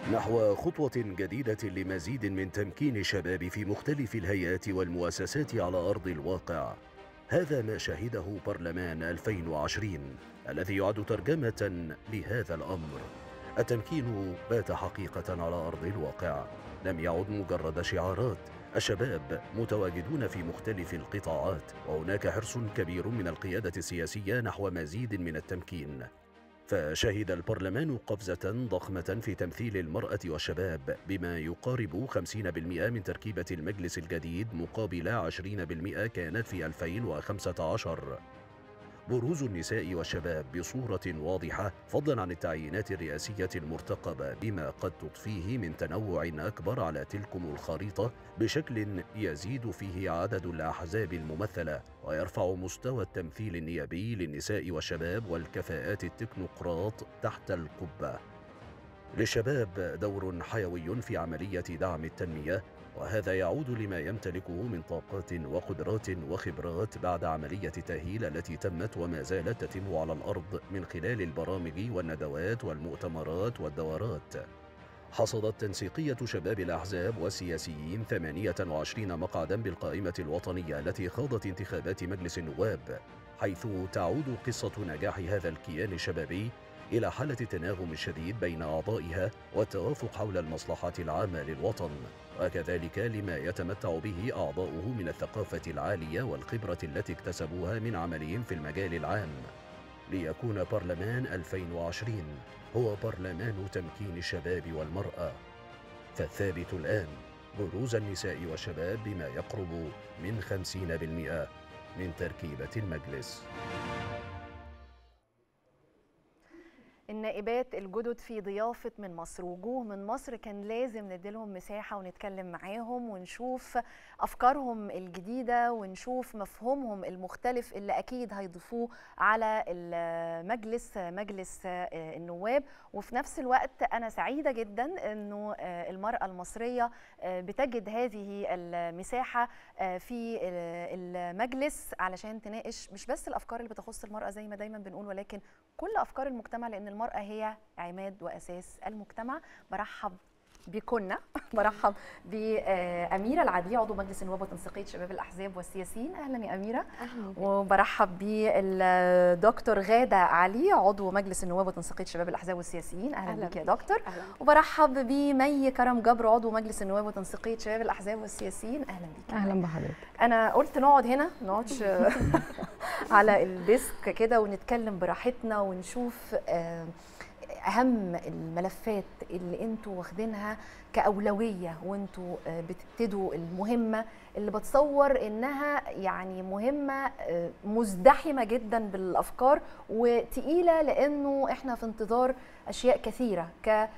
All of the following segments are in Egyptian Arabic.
نحو خطوة جديدة لمزيد من تمكين الشباب في مختلف الهيئات والمؤسسات على أرض الواقع هذا ما شهده برلمان 2020 الذي يعد ترجمة لهذا الأمر التمكين بات حقيقة على أرض الواقع لم يعد مجرد شعارات الشباب متواجدون في مختلف القطاعات وهناك حرص كبير من القيادة السياسية نحو مزيد من التمكين فشهد البرلمان قفزة ضخمة في تمثيل المرأة والشباب بما يقارب 50% من تركيبة المجلس الجديد مقابل 20% كانت في 2015 بروز النساء والشباب بصورة واضحة فضلا عن التعيينات الرئاسية المرتقبة بما قد تضفيه من تنوع أكبر على تلكم الخريطة بشكل يزيد فيه عدد الأحزاب الممثلة ويرفع مستوى التمثيل النيابي للنساء والشباب والكفاءات التكنوقراط تحت القبة للشباب دور حيوي في عملية دعم التنمية وهذا يعود لما يمتلكه من طاقات وقدرات وخبرات بعد عملية التأهيل التي تمت وما زالت تتم على الأرض من خلال البرامج والندوات والمؤتمرات والدورات حصدت تنسيقية شباب الأحزاب والسياسيين 28 مقعدا بالقائمة الوطنية التي خاضت انتخابات مجلس النواب حيث تعود قصة نجاح هذا الكيان الشبابي إلى حالة تناغم شديد بين أعضائها والتوافق حول المصلحة العامة للوطن وكذلك لما يتمتع به أعضاؤه من الثقافة العالية والخبرة التي اكتسبوها من عملهم في المجال العام ليكون برلمان 2020 هو برلمان تمكين الشباب والمرأة فالثابت الآن بروز النساء والشباب بما يقرب من 50% من تركيبة المجلس النائبات الجدد في ضيافة من مصر وجوه من مصر كان لازم نديلهم مساحة ونتكلم معاهم ونشوف أفكارهم الجديدة ونشوف مفهومهم المختلف اللي أكيد هيضيفوه على المجلس مجلس النواب وفي نفس الوقت أنا سعيدة جدا أنه المرأة المصرية بتجد هذه المساحة في المجلس علشان تناقش مش بس الأفكار اللي بتخص المرأة زي ما دايما بنقول ولكن كل أفكار المجتمع لأن المرأة هي عماد وأساس المجتمع برحب بكنا برحب بأميرة العدي عضو مجلس النواب وتنسيقية شباب الأحزاب والسياسيين أهلا يا أميرة أهلا وبرحب بالدكتور غادة علي عضو مجلس النواب وتنسيقية شباب الأحزاب والسياسيين أهلا, أهلا بك يا دكتور أهلا. وبرحب بمي كرم جبر عضو مجلس النواب وتنسيقية شباب الأحزاب والسياسيين أهلا بك أهلا بحضرتك أنا قلت نقعد هنا نقعدش على الديسك كده ونتكلم براحتنا ونشوف آه اهم الملفات اللي انتوا واخدينها كاولويه وانتوا بتبتدوا المهمه اللي بتصور انها يعني مهمه مزدحمه جدا بالافكار وتقيله لانه احنا في انتظار اشياء كثيره ك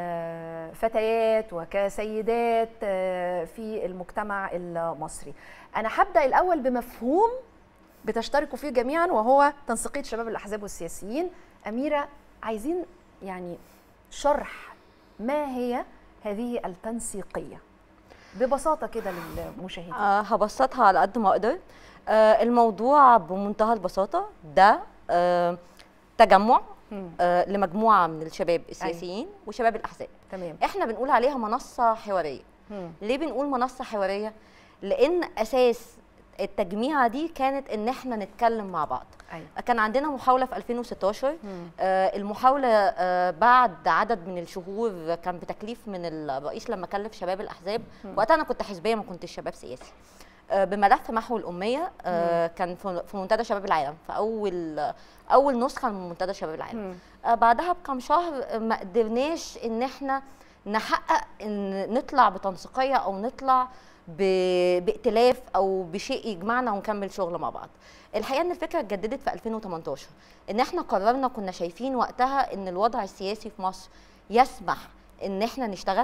فتيات وكسيدات في المجتمع المصري انا هبدا الاول بمفهوم بتشتركوا فيه جميعا وهو تنسيقيه شباب الاحزاب والسياسيين اميره عايزين يعني شرح ما هي هذه التنسيقيه ببساطه كده للمشاهدين أه هبسطها على قد ما اقدر أه الموضوع بمنتهى البساطه ده أه تجمع أه لمجموعه من الشباب السياسيين أي. وشباب الاحزاب تمام احنا بنقول عليها منصه حواريه مم. ليه بنقول منصه حواريه لان اساس التجميعه دي كانت ان احنا نتكلم مع بعض أيوة. كان عندنا محاوله في 2016 آه المحاوله آه بعد عدد من الشهور كان بتكليف من الرئيس لما كلف شباب الاحزاب وقتها انا كنت حزبيه ما كنتش شباب سياسي آه بملف محو الاميه آه كان في منتدى شباب العالم في اول اول نسخه من منتدى شباب العالم آه بعدها بكم شهر ما قدرناش ان احنا نحقق ان نطلع بتنسيقيه او نطلع بائتلاف او بشيء يجمعنا ونكمل شغل مع بعض الحقيقه ان الفكره اتجددت في 2018 ان احنا قررنا كنا شايفين وقتها ان الوضع السياسي في مصر يسمح ان احنا نشتغل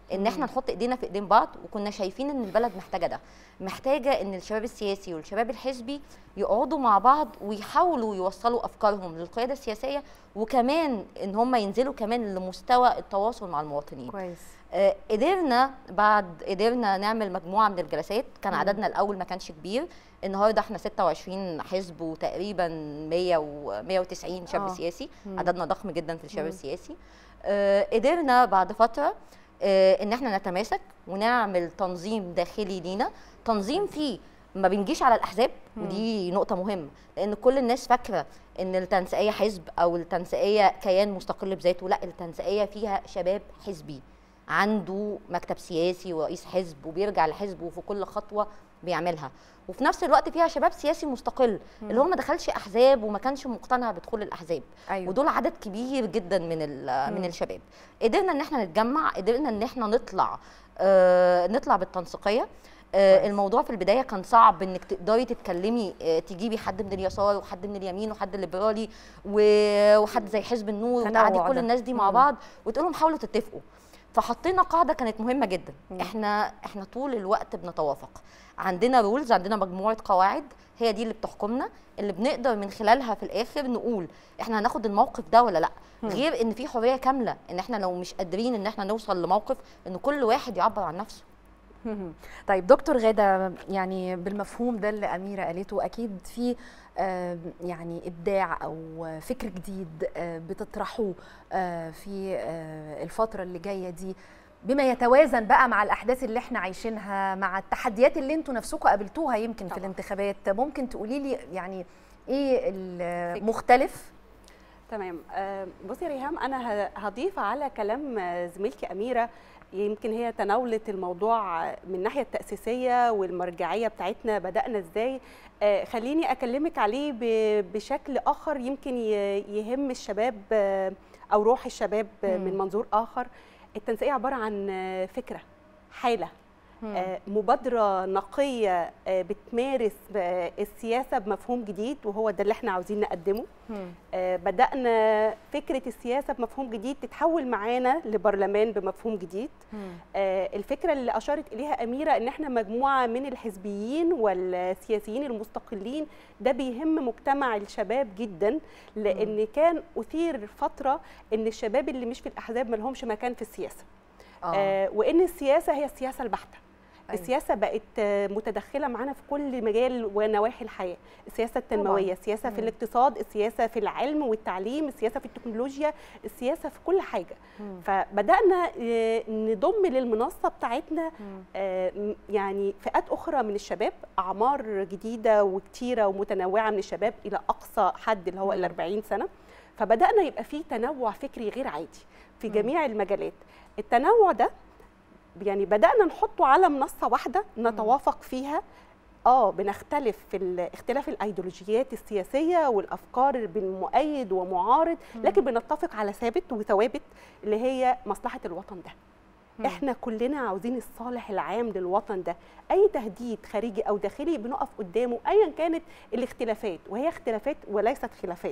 ان احنا نحط ايدينا في ايدين بعض وكنا شايفين ان البلد محتاجه ده محتاجه ان الشباب السياسي والشباب الحزبي يقعدوا مع بعض ويحاولوا يوصلوا افكارهم للقياده السياسيه وكمان ان هم ينزلوا كمان لمستوى التواصل مع المواطنين كويس آه، قدرنا بعد قدرنا نعمل مجموعه من الجلسات كان عددنا الاول ما كانش كبير النهارده احنا 26 حزب وتقريبا 100 و 190 شاب آه. سياسي مم. عددنا ضخم جدا في الشباب مم. السياسي آه، قدرنا بعد فتره آه، ان احنا نتماسك ونعمل تنظيم داخلي لينا تنظيم فيه ما بنجيش على الاحزاب ودي نقطه مهمه لان كل الناس فاكره ان التنسيقيه حزب او التنسيقيه كيان مستقل بذاته لا التنسيقيه فيها شباب حزبي عنده مكتب سياسي ورئيس حزب وبيرجع لحزبه في كل خطوه بيعملها وفي نفس الوقت فيها شباب سياسي مستقل اللي هو ما دخلش احزاب وما كانش مقتنع بدخول الاحزاب أيوة. ودول عدد كبير جدا من ال- من الشباب قدرنا ان احنا نتجمع قدرنا ان احنا نطلع آه نطلع بالتنسيقيه آه كويس. الموضوع في البدايه كان صعب انك تقدري تتكلمي آه تجيبي حد من اليسار وحد من اليمين وحد ليبرالي و- وحد زي حزب النور تنوع وتقعدي كل ده. الناس دي مع مم. بعض وتقول لهم حاولوا تتفقوا فحطينا قاعده كانت مهمه جدا احنا احنا طول الوقت بنتوافق عندنا رولز عندنا مجموعه قواعد هي دي اللي بتحكمنا اللي بنقدر من خلالها في الاخر نقول احنا هناخد الموقف ده ولا لا غير ان في حريه كامله ان احنا لو مش قادرين ان احنا نوصل لموقف ان كل واحد يعبر عن نفسه مهم. طيب دكتور غادة يعني بالمفهوم ده اللي أميرة قالته أكيد في آه، يعني إبداع أو فكر جديد آه، بتطرحوه آه، في آه، الفترة اللي جاية دي بما يتوازن بقى مع الأحداث اللي احنا عايشينها مع التحديات اللي انتوا نفسكم قابلتوها يمكن في طبعاً. الانتخابات ممكن تقولي لي يعني ايه المختلف تمام آه، بصي يا ريهام انا ه- هضيف على كلام آه، زميلتي اميره يمكن هي تناولت الموضوع آه، من الناحيه التاسيسيه والمرجعيه بتاعتنا بدانا ازاي آه، خليني اكلمك عليه ب- بشكل اخر يمكن ي- يهم الشباب آه، او روح الشباب آه، من منظور اخر التنسيقيه عباره عن آه، فكره حاله آه، مبادرة نقية آه، بتمارس آه، السياسة بمفهوم جديد وهو ده اللي احنا عاوزين نقدمه آه، بدأنا فكرة السياسة بمفهوم جديد تتحول معانا لبرلمان بمفهوم جديد آه، الفكرة اللي أشارت إليها أميرة إن احنا مجموعة من الحزبيين والسياسيين المستقلين ده بيهم مجتمع الشباب جدا لأن كان أثير فترة إن الشباب اللي مش في الأحزاب ملهمش مكان في السياسة آه وان السياسه هي السياسه البحته أيوة. السياسه بقت آه، متدخله معانا في كل مجال ونواحي الحياه السياسه التنمويه طبعاً. السياسه في مم. الاقتصاد السياسه في العلم والتعليم السياسه في التكنولوجيا السياسه في كل حاجه مم. فبدانا آه، نضم للمنصه بتاعتنا آه، م- يعني فئات اخرى من الشباب اعمار جديده وكتيره ومتنوعه من الشباب الى اقصى حد اللي هو ال 40 سنه فبدانا يبقى في تنوع فكري غير عادي في جميع المجالات التنوع ده يعني بدانا نحطه على منصه واحده نتوافق فيها اه بنختلف في ال- اختلاف الايديولوجيات السياسيه والافكار بين مؤيد ومعارض لكن بنتفق على ثابت وثوابت اللي هي مصلحه الوطن ده احنا كلنا عاوزين الصالح العام للوطن ده اي تهديد خارجي او داخلي بنقف قدامه ايا كانت الاختلافات وهي اختلافات وليست خلافات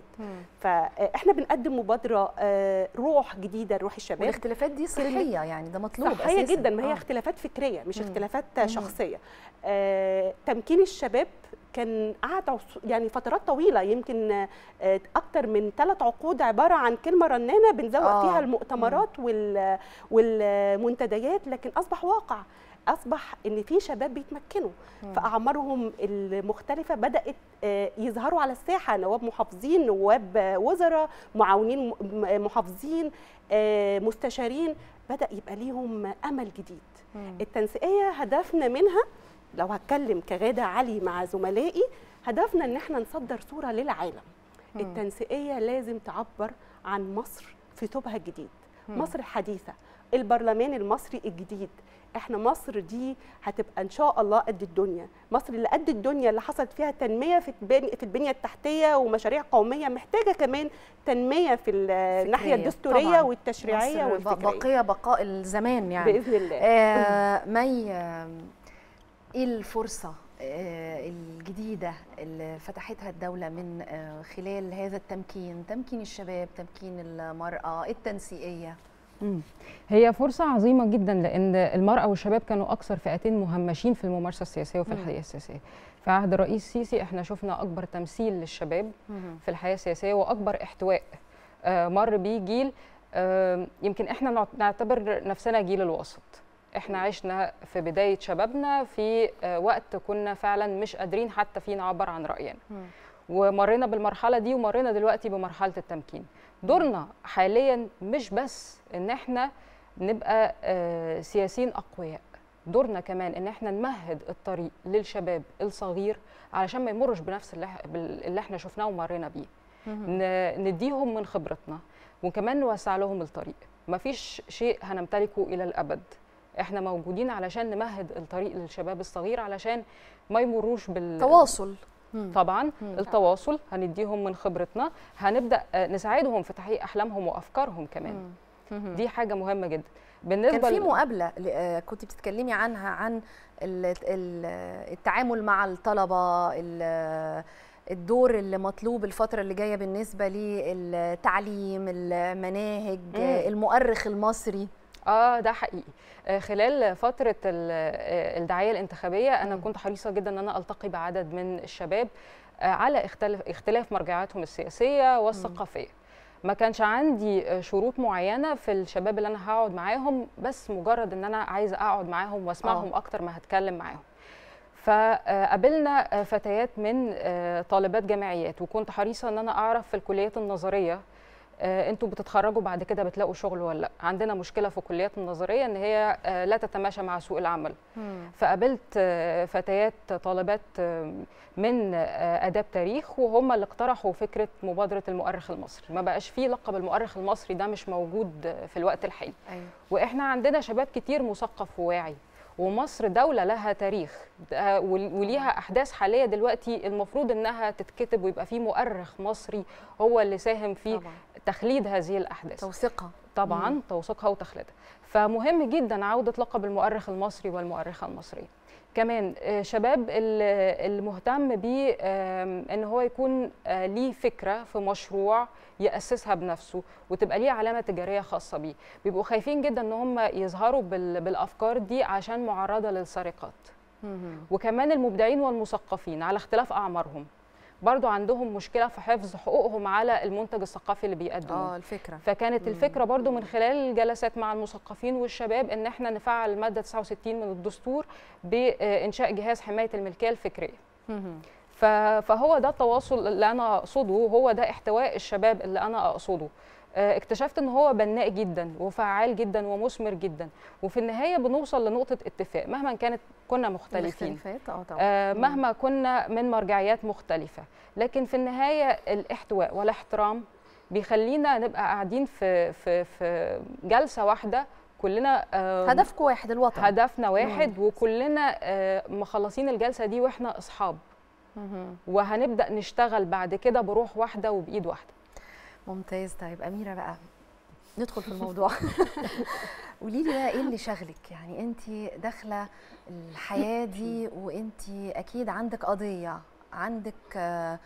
فاحنا بنقدم مبادره آه، روح جديده لروح الشباب والاختلافات دي صحية يعني ده مطلوب صحيه أساساً. جدا ما هي آه. اختلافات فكريه مش مم. اختلافات مم. شخصيه آه، تمكين الشباب كان قعد عص- يعني فترات طويله يمكن آه، اكتر من ثلاث عقود عباره عن كلمه رنانه بنزوق آه. فيها المؤتمرات وال والمنتديات لكن اصبح واقع اصبح ان في شباب بيتمكنوا في اعمارهم المختلفه بدات آه، يظهروا على الساحه نواب محافظين نواب آه، وزراء معاونين م- م- محافظين آه، مستشارين بدا يبقى ليهم امل جديد التنسيقيه هدفنا منها لو هتكلم كغاده علي مع زملائي هدفنا ان احنا نصدر صوره للعالم التنسيقيه لازم تعبر عن مصر في ثوبها الجديد مصر الحديثه البرلمان المصري الجديد احنا مصر دي هتبقى ان شاء الله قد الدنيا مصر اللي قد الدنيا اللي حصلت فيها تنميه في البنية, في البنيه التحتيه ومشاريع قوميه محتاجه كمان تنميه في ال- الناحيه فكرية. الدستوريه طبعاً. والتشريعيه مصر والفكريه باقية بقاء الزمان يعني باذن الله آه مي آه، ايه الفرصة آه الجديدة اللي فتحتها الدولة من آه خلال هذا التمكين تمكين الشباب تمكين المرأة التنسيقية مم. هي فرصة عظيمة جدا لأن المرأة والشباب كانوا أكثر فئتين مهمشين في الممارسة السياسية وفي مم. الحياة السياسية في عهد الرئيس السيسي احنا شفنا أكبر تمثيل للشباب مهم. في الحياة السياسية وأكبر احتواء آه، مر بيه جيل آه، يمكن احنا نعت- نعتبر نفسنا جيل الوسط احنا عشنا في بداية شبابنا في آه، وقت كنا فعلا مش قادرين حتى فيه نعبر عن رأينا مم. ومرينا بالمرحله دي ومرينا دلوقتي بمرحله التمكين دورنا حاليا مش بس ان احنا نبقى آه، سياسيين اقوياء دورنا كمان ان احنا نمهد الطريق للشباب الصغير علشان ما يمرش بنفس اللي, إح- بال- اللي احنا شفناه ومرينا بيه مهم. ن- نديهم من خبرتنا وكمان نوسع لهم الطريق مفيش شيء هنمتلكه الى الابد احنا موجودين علشان نمهد الطريق للشباب الصغير علشان ما يمروش بال تواصل مم. طبعا مم. التواصل هنديهم من خبرتنا هنبدا آه، نساعدهم في تحقيق احلامهم وافكارهم كمان مم. مهم. دي حاجه مهمه جدا كان بالنسبه في ل- مقابله ل- آه، كنت بتتكلمي عنها عن ال- ال- التعامل مع الطلبه ال- الدور اللي مطلوب الفترة اللي جاية بالنسبة للتعليم المناهج مم. المؤرخ المصري اه ده حقيقي آه، خلال فتره ال- آه، الدعايه الانتخابيه انا مم. كنت حريصه جدا ان انا التقي بعدد من الشباب آه، على اختلاف اختلاف مرجعاتهم السياسيه والثقافيه ما كانش عندي آه، شروط معينه في الشباب اللي انا هقعد معاهم بس مجرد ان انا عايزه اقعد معاهم واسمعهم آه. اكتر ما هتكلم معاهم فقابلنا فتيات من آه، طالبات جامعيات وكنت حريصه ان انا اعرف في الكليات النظريه آه، انتوا بتتخرجوا بعد كده بتلاقوا شغل ولا لا عندنا مشكله في الكليات النظريه ان هي آه، لا تتماشى مع سوق العمل فقابلت آه، فتيات طالبات آه، من آه، اداب تاريخ وهم اللي اقترحوا فكره مبادره المؤرخ المصري ما بقاش فيه لقب المؤرخ المصري ده مش موجود آه، في الوقت الحالي أيوة. واحنا عندنا شباب كتير مثقف وواعي ومصر دولة لها تاريخ ده- ول- وليها أحداث حالية دلوقتي المفروض إنها تتكتب ويبقى في مؤرخ مصري هو اللي ساهم في طبعا تخليد هذه الأحداث توثيقها طبعا مم. توثيقها وتخليدها فمهم جدا عودة لقب المؤرخ المصري والمؤرخة المصرية كمان آه، شباب ال- المهتم بيه آم، ان هو يكون آه، ليه فكره في مشروع ياسسها بنفسه وتبقى ليه علامه تجاريه خاصه بيه بيبقوا خايفين جدا ان هم يظهروا بال- بالافكار دي عشان معرضه للسرقات مهم. وكمان المبدعين والمثقفين على اختلاف اعمارهم برضو عندهم مشكله في حفظ حقوقهم على المنتج الثقافي اللي بيقدموه اه الفكرة فكانت مم. الفكره برضو من خلال الجلسات مع المثقفين والشباب ان احنا نفعل الماده 69 من الدستور بانشاء جهاز حمايه الملكيه الفكريه مهم. ف- فهو ده التواصل اللي انا اقصده وهو ده احتواء الشباب اللي انا اقصده آه، اكتشفت ان هو بناء جدا وفعال جدا ومثمر جدا وفي النهايه بنوصل لنقطه اتفاق مهما كانت كنا مختلفين الاختلافات اه طبعا آه، مم. مهما كنا من مرجعيات مختلفة لكن في النهاية الاحتواء والاحترام بيخلينا نبقى قاعدين في في في جلسة واحدة كلنا آه، هدفكم واحد الوطن هدفنا واحد وكلنا آه، مخلصين الجلسة دي واحنا أصحاب مهم. وهنبدأ نشتغل بعد كده بروح واحدة وبإيد واحدة ممتاز طيب أميرة بقى ندخل في الموضوع قولي لي بقى ايه اللي شغلك يعني انت داخله الحياه دي وانت اكيد عندك قضيه عندك آه،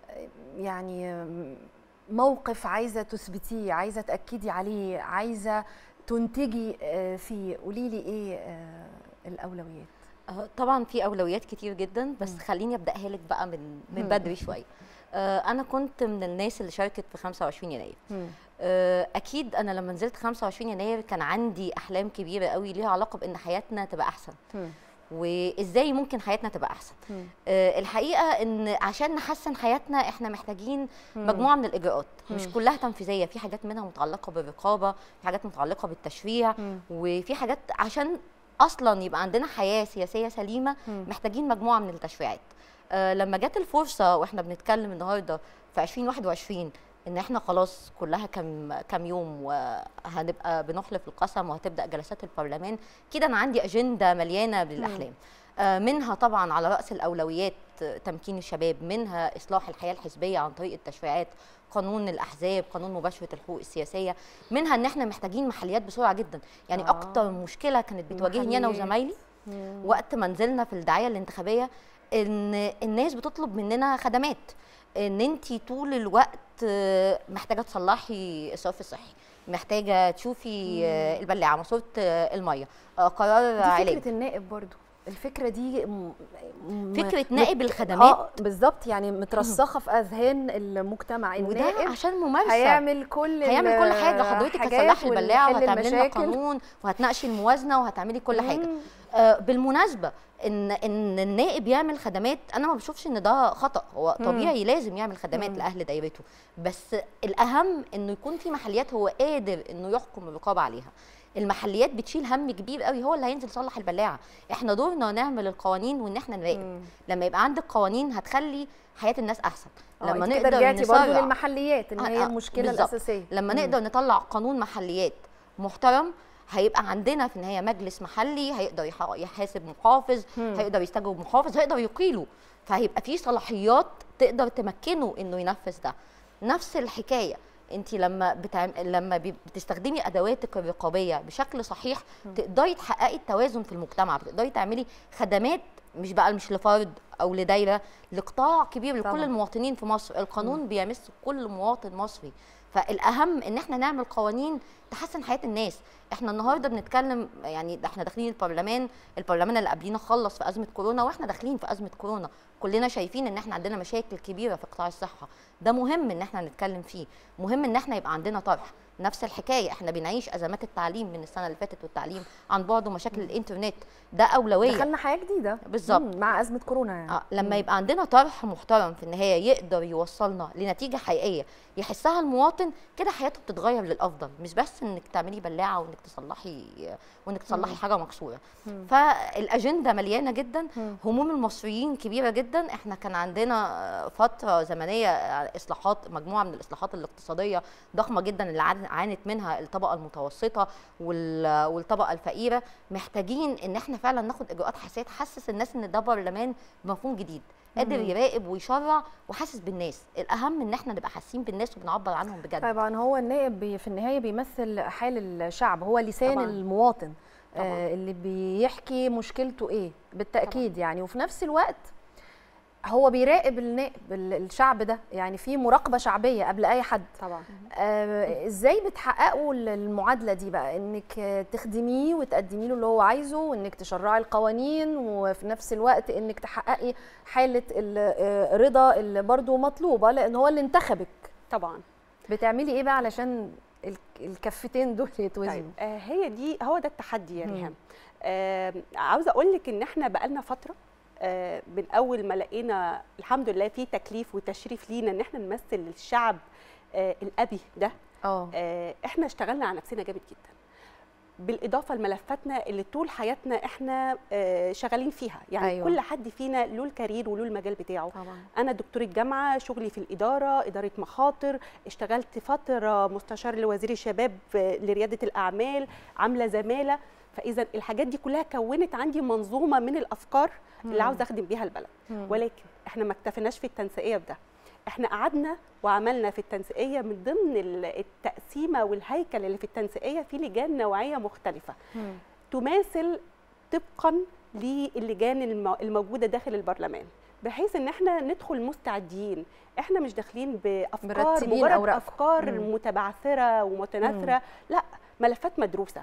يعني آم، موقف عايزه تثبتيه عايزه تاكدي عليه عايزه تنتجي آه، فيه قولي لي ايه آه، الاولويات آه، طبعا في اولويات كتير جدا بس مم. خليني ابداها لك بقى من من مم. بدري شويه آه، انا كنت من الناس اللي شاركت في 25 يناير آه، اكيد انا لما نزلت 25 يناير كان عندي احلام كبيره قوي ليها علاقه بان حياتنا تبقى احسن مم. وازاي ممكن حياتنا تبقى احسن مم. آه، الحقيقه ان عشان نحسن حياتنا احنا محتاجين مم. مجموعه من الاجراءات مش مم. كلها تنفيذيه في حاجات منها متعلقه بالرقابه في حاجات متعلقه بالتشريع مم. وفي حاجات عشان اصلا يبقى عندنا حياه سياسيه سليمه مم. محتاجين مجموعه من التشريعات آه لما جت الفرصه واحنا بنتكلم النهارده في 2021 ان احنا خلاص كلها كم كم يوم وهنبقى بنحلف القسم وهتبدا جلسات البرلمان كده انا عندي اجنده مليانه بالاحلام آه منها طبعا على راس الاولويات آه، تمكين الشباب منها اصلاح الحياه الحزبيه عن طريق التشريعات قانون الاحزاب قانون مباشره الحقوق السياسيه منها ان احنا محتاجين محليات بسرعه جدا يعني آه. اكتر مشكله كانت بتواجهني انا محليات. وزمايلي مم. وقت ما نزلنا في الدعايه الانتخابيه ان الناس بتطلب مننا خدمات ان انت طول الوقت آه، محتاجه تصلحي الصرف الصحي محتاجه تشوفي آه، البلاعه ماسوره آه، الميه آه، قرار دي علاج فكره النائب برضو الفكره دي م... م... فكره مت- نائب الخدمات اه بالظبط يعني مترسخه في اذهان المجتمع وده النائب عشان ممارسه هيعمل كل هيعمل كل حاجه حضرتك الحاجات هتصلحي البلاعه ويحل وهتعملي لنا المشاكل. قانون وهتناقشي الموازنه وهتعملي كل حاجه مم. آه، بالمناسبه ان ان النائب يعمل خدمات انا ما بشوفش ان ده خطا هو مم. طبيعي لازم يعمل خدمات مم. لاهل دايرته بس الاهم انه يكون في محليات هو قادر انه يحكم الرقابه عليها المحليات بتشيل هم كبير قوي هو اللي هينزل يصلح البلاعه احنا دورنا نعمل القوانين وان احنا نراقب مم. لما يبقى عندك قوانين هتخلي حياه الناس احسن آه، لما انت كده نقدر رجعتي برضه نسرع للمحليات ان آه، هي آه، المشكله بالظبط. الاساسيه لما مم. نقدر نطلع قانون محليات محترم هيبقى عندنا في النهايه مجلس محلي هيقدر يح- يحاسب محافظ مم. هيقدر يستجوب محافظ هيقدر يقيله فهيبقى في صلاحيات تقدر تمكنه انه ينفذ ده نفس الحكايه انت لما بتعم... لما بي- بتستخدمي ادواتك الرقابيه بشكل صحيح تقدري تحققي التوازن في المجتمع بتقدري تعملي خدمات مش بقى مش لفرد او لدايره لقطاع كبير لكل طبعاً. المواطنين في مصر القانون بيمس كل مواطن مصري فالاهم ان احنا نعمل قوانين تحسن حياه الناس احنا النهارده بنتكلم يعني ده احنا داخلين البرلمان البرلمان اللي قبلينا خلص في ازمه كورونا واحنا داخلين في ازمه كورونا كلنا شايفين ان احنا عندنا مشاكل كبيره في قطاع الصحه ده مهم ان احنا نتكلم فيه مهم ان احنا يبقى عندنا طرح نفس الحكايه احنا بنعيش ازمات التعليم من السنه اللي فاتت والتعليم عن بعد ومشاكل الانترنت ده اولويه دخلنا حياه جديده بالظبط. مم، مع ازمه كورونا يعني آه لما يبقى عندنا طرح محترم في النهايه يقدر يوصلنا لنتيجه حقيقيه يحسها المواطن كده حياته بتتغير للافضل مش بس انك تعملي بلاعه وانك تصلحي وانك تصلحي حاجه مكسوره فالاجنده مليانه جدا هموم المصريين كبيره جدا احنا كان عندنا فتره زمنيه اصلاحات مجموعه من الاصلاحات الاقتصاديه ضخمه جدا اللي عان- عانت منها الطبقه المتوسطه وال- والطبقه الفقيره محتاجين ان احنا فعلا ناخد اجراءات حساسيه تحسس الناس ان ده برلمان بمفهوم جديد قادر يراقب ويشرع وحاسس بالناس الاهم ان احنا نبقى حاسين بالناس وبنعبر عنهم بجد طبعا هو النائب بي- في النهايه بيمثل حال الشعب هو لسان طبعاً. المواطن طبعاً. آه اللي بيحكي مشكلته ايه بالتاكيد طبعا. يعني وفي نفس الوقت هو بيراقب النائب ال- الشعب ده يعني في مراقبه شعبيه قبل اي حد طبعا آه ازاي بتحققوا ال- المعادله دي بقى انك آه، تخدميه وتقدمي له اللي هو عايزه وانك تشرعي القوانين وفي نفس الوقت انك تحققي حاله الرضا اللي برضو مطلوبه لان هو اللي انتخبك طبعا بتعملي ايه بقى علشان ال- الكفتين دول يتوزنوا طيب آه هي دي هو ده التحدي يا مم. ريهام آه عاوزه اقول لك ان احنا بقالنا فتره آه من اول ما لقينا الحمد لله في تكليف وتشريف لينا ان احنا نمثل الشعب آه الابي ده اه آه احنا اشتغلنا على نفسنا جامد جدا بالاضافه لملفاتنا اللي طول حياتنا احنا آه شغالين فيها يعني أيوة. أيوة. كل حد فينا له الكارير وله المجال بتاعه طبعا انا دكتوره جامعه شغلي في الاداره اداره مخاطر اشتغلت فتره مستشار لوزير الشباب لرياده الاعمال عامله زماله فاذا الحاجات دي كلها كونت عندي منظومه من الافكار اللي عاوزه اخدم بيها البلد مم. ولكن احنا ما اكتفيناش في التنسيقيه بده احنا قعدنا وعملنا في التنسيقيه من ضمن ال- التقسيمه والهيكل اللي في التنسيقيه في لجان نوعيه مختلفه مم. تماثل طبقا للجان الم- الموجوده داخل البرلمان بحيث ان احنا ندخل مستعدين احنا مش داخلين بافكار مرتبين مجرد أوراقكم. افكار مم. متبعثره ومتناثره لا ملفات مدروسه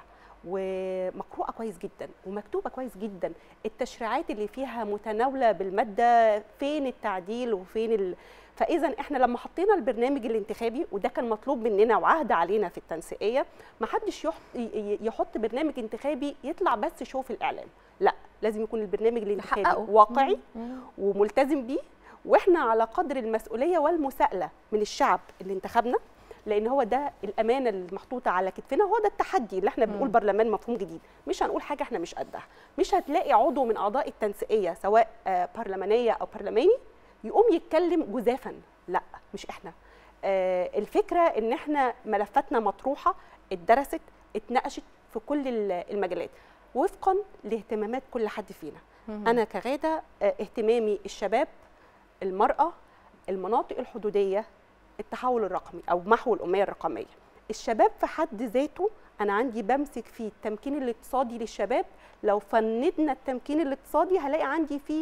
ومقروءه كويس جدا ومكتوبه كويس جدا التشريعات اللي فيها متناوله بالماده فين التعديل وفين ال... فاذا احنا لما حطينا البرنامج الانتخابي وده كان مطلوب مننا وعهد علينا في التنسيقيه ما حدش يحط ي- يحط برنامج انتخابي يطلع بس شو في الاعلام لا لازم يكون البرنامج الانتخابي يحققه. واقعي مم. وملتزم بيه واحنا على قدر المسؤوليه والمساءله من الشعب اللي انتخبنا لان هو ده الامانه المحطوطه على كتفنا هو ده التحدي اللي احنا بنقول برلمان مفهوم جديد مش هنقول حاجه احنا مش قدها مش هتلاقي عضو من اعضاء التنسيقيه سواء آه، برلمانيه او برلماني يقوم يتكلم جزافا لا مش احنا آه، الفكره ان احنا ملفاتنا مطروحه اتدرست اتناقشت في كل ال- المجالات وفقا لاهتمامات كل حد فينا مم. انا كغاده آه، اهتمامي الشباب المراه المناطق الحدوديه التحول الرقمي او محو الاميه الرقميه الشباب في حد ذاته انا عندي بمسك فيه التمكين الاقتصادي للشباب لو فندنا التمكين الاقتصادي هلاقي عندي فيه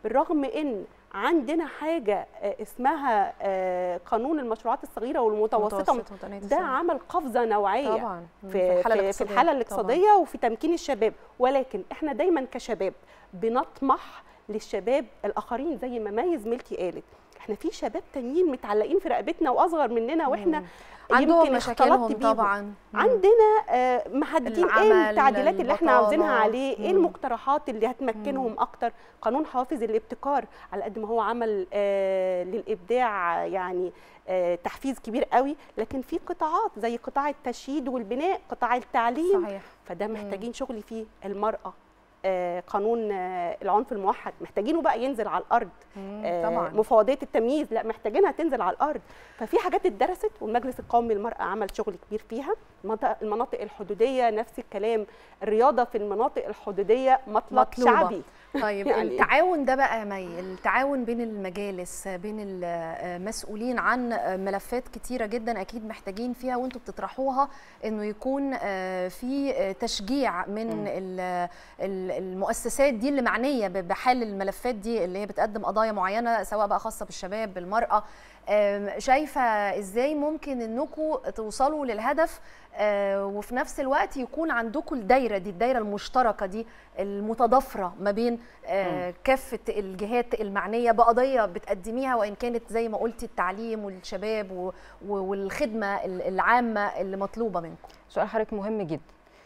بالرغم ان عندنا حاجه آه، اسمها آه، قانون المشروعات الصغيره والمتوسطه متوسط ومتناهية ده السن. عمل قفزه نوعيه طبعا في, في, في الحاله طبعاً. الاقتصاديه وفي تمكين الشباب ولكن احنا دايما كشباب بنطمح للشباب الاخرين زي ما مي زميلتي قالت احنا في شباب تانيين متعلقين في رقبتنا واصغر مننا واحنا عندهم يمكن مشاكلهم اختلطت بيهم. طبعا مم. عندنا آه، محددين ايه العمل، التعديلات اللي احنا عاوزينها البطالة. عليه ايه مم. المقترحات اللي هتمكنهم اكتر قانون حوافز الابتكار على قد ما هو عمل آه للابداع يعني آه تحفيز كبير قوي لكن في قطاعات زي قطاع التشييد والبناء قطاع التعليم صحيح فده محتاجين شغل فيه المرأة آه، قانون آه، العنف الموحد محتاجينه بقى ينزل على الارض مم، آه، طبعا مفوضيه التمييز لا محتاجينها تنزل على الارض ففي حاجات اتدرست والمجلس القومي للمراه عمل شغل كبير فيها المناطق- المناطق الحدوديه نفس الكلام الرياضه في المناطق الحدوديه مطلب مطلوبة. شعبي طيب يعني- التعاون ده بقى يا مي التعاون بين المجالس بين المسؤولين عن ملفات كتيرة جدا أكيد محتاجين فيها وانتوا بتطرحوها إنه يكون آه، في آه، تشجيع من ال- ال- المؤسسات دي اللي معنية ب- بحل الملفات دي اللي هي بتقدم قضايا معينة سواء بقى خاصة بالشباب بالمرأة آم، شايفة إزاي ممكن إنكم توصلوا للهدف آه، وفي نفس الوقت يكون عندكم الدايرة دي الدايرة المشتركة دي المتضافرة ما بين آه، كافة الجهات المعنية بقضية بتقدميها وإن كانت زي ما قلتي التعليم والشباب و- و- والخدمة ال- العامة اللي مطلوبة منكم سؤال حضرتك مهم جدا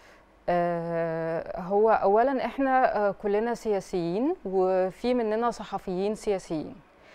آه، هو اولا احنا آه، كلنا سياسيين وفي مننا صحفيين سياسيين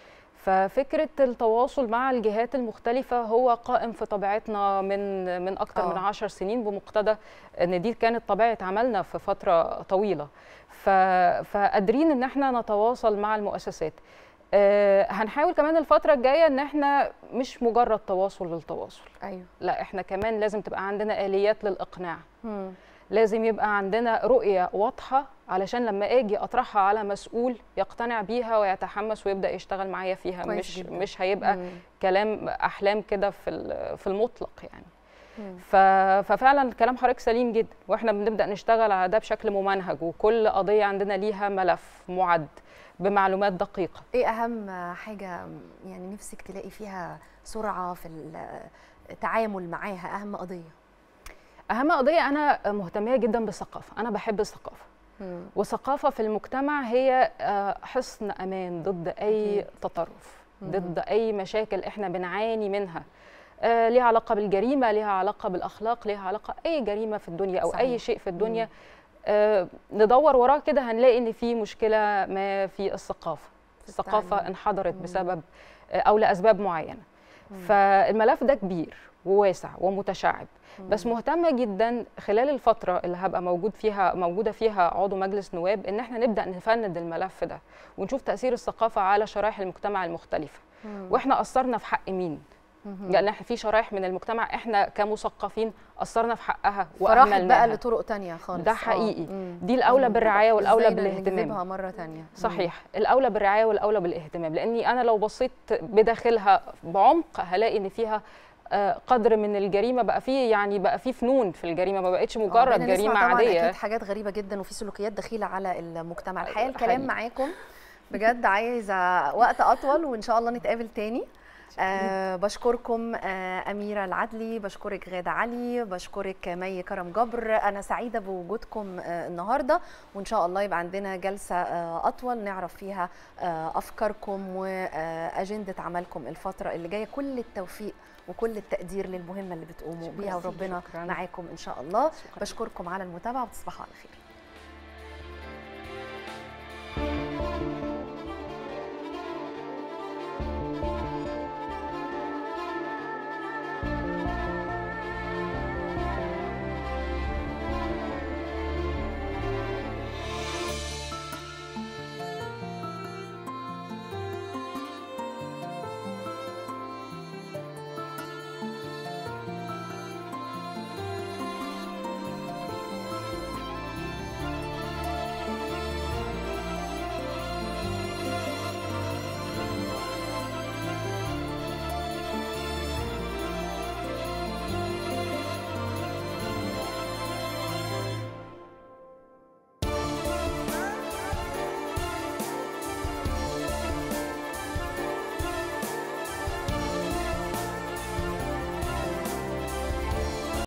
ففكره التواصل مع الجهات المختلفه هو قائم في طبيعتنا من من اكتر آه. من عشر سنين بمقتضى ان دي كانت طبيعه عملنا في فتره طويله ف- فقادرين ان احنا نتواصل مع المؤسسات آه، هنحاول كمان الفتره الجايه ان احنا مش مجرد تواصل للتواصل أيوه لا احنا كمان لازم تبقى عندنا اليات للاقناع لازم يبقى عندنا رؤيه واضحه علشان لما اجي اطرحها على مسؤول يقتنع بيها ويتحمس ويبدا يشتغل معايا فيها كويس مش جدا. مش هيبقى مم. كلام احلام كده في ال- في المطلق يعني مم. ف- ففعلا كلام حضرتك سليم جدا واحنا بنبدا نشتغل على ده بشكل ممنهج وكل قضيه عندنا ليها ملف معد بمعلومات دقيقه إيه أهم حاجة يعني نفسك تلاقي فيها سرعة في التعامل معاها أهم قضية اهم قضيه انا مهتميه جدا بالثقافه انا بحب الثقافه وثقافه في المجتمع هي آه، حصن امان ضد اي أكيد. تطرف مم. ضد اي مشاكل احنا بنعاني منها آه، ليها علاقه بالجريمه ليها علاقه بالاخلاق ليها علاقه اي جريمه في الدنيا او صحيح. اي شيء في الدنيا آه، ندور وراه كده هنلاقي ان في مشكله ما في الثقافه في الثقافه التعليم. انحدرت مم. بسبب آه، او لاسباب معينه فالملف ده كبير وواسع ومتشعب بس مهتمه جدا خلال الفتره اللي هبقى موجود فيها موجوده فيها عضو مجلس نواب ان احنا نبدا نفند الملف ده ونشوف تاثير الثقافه على شرائح المجتمع المختلفه واحنا قصرنا في حق مين لان احنا في شرائح من المجتمع احنا كمثقفين قصرنا في حقها فراحت بقى واهملناها لطرق تانية خالص ده آه. حقيقي. مم. دي الاولى مم. بالرعايه والاولى إزاي بالاهتمام نجذبها مرة تانية صحيح الاولى بالرعايه والاولى بالاهتمام لاني انا لو بصيت بداخلها بعمق هلاقي ان فيها آه، قدر من الجريمه بقى فيه يعني بقى فيه فنون في الجريمه ما بقتش آه، مجرد بقينا نسمع جريمه طبعاً عاديه اكيد حاجات غريبه جدا وفي سلوكيات دخيله على المجتمع الحقيقه الكلام حقيقي. معاكم بجد عايزه وقت اطول وان شاء الله نتقابل تاني أه بشكركم أه أميرة العدلي بشكرك غادة علي بشكرك مي كرم جبر أنا سعيدة بوجودكم أه النهاردة وإن شاء الله يبقى عندنا جلسة أه أطول نعرف فيها أه أفكاركم وأجندة عملكم الفترة اللي جاية كل التوفيق وكل التقدير للمهمة اللي بتقوموا بيها وربنا شكراً. معاكم إن شاء الله شكراً. بشكركم على المتابعة وتصبحوا على خير